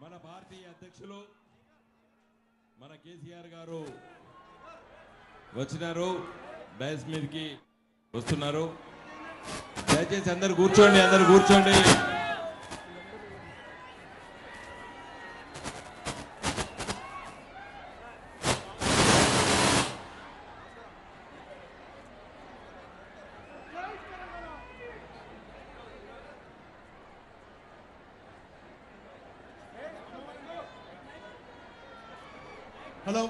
మన పార్టీ అధ్యక్షులు మన కేసీఆర్ గారు వచ్చినారు డైస్ మీదకి వస్తున్నారు దయచేసి అందరు కూర్చోండి అందరు కూర్చోండి హలో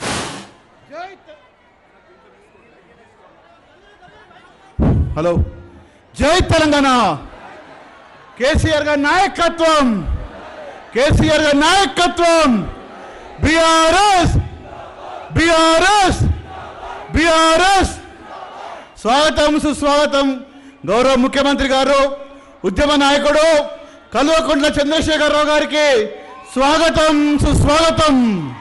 హలో జై తెలంగాణ కేసీఆర్ గారి నాయకత్వం కేసీఆర్ గారి నాయకత్వం బిఆర్ఎస్ బిఆర్ఎస్ బిఆర్ఎస్ స్వాగతం సుస్వాగతం గౌరవ ముఖ్యమంత్రి గారు ఉద్యమ నాయకుడు కల్వకుంట్ల చంద్రశేఖరరావు గారికి స్వాగతం సుస్వాగతం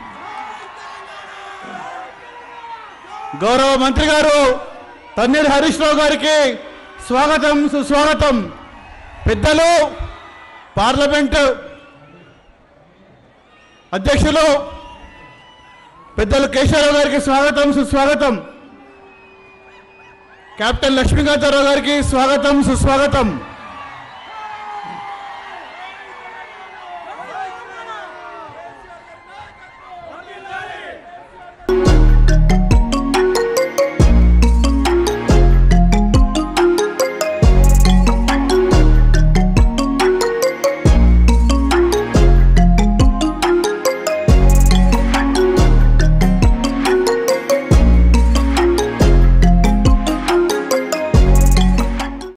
గౌరవ మంత్రి గారు తన్నీరు హరీష్ రావు గారికి స్వాగతం సుస్వాగతం పెద్దలు పార్లమెంటు అధ్యక్షులు పెద్దలు కేశవరావు గారికి స్వాగతం సుస్వాగతం కెప్టెన్ లక్ష్మీకాంతారావు గారికి స్వాగతం సుస్వాగతం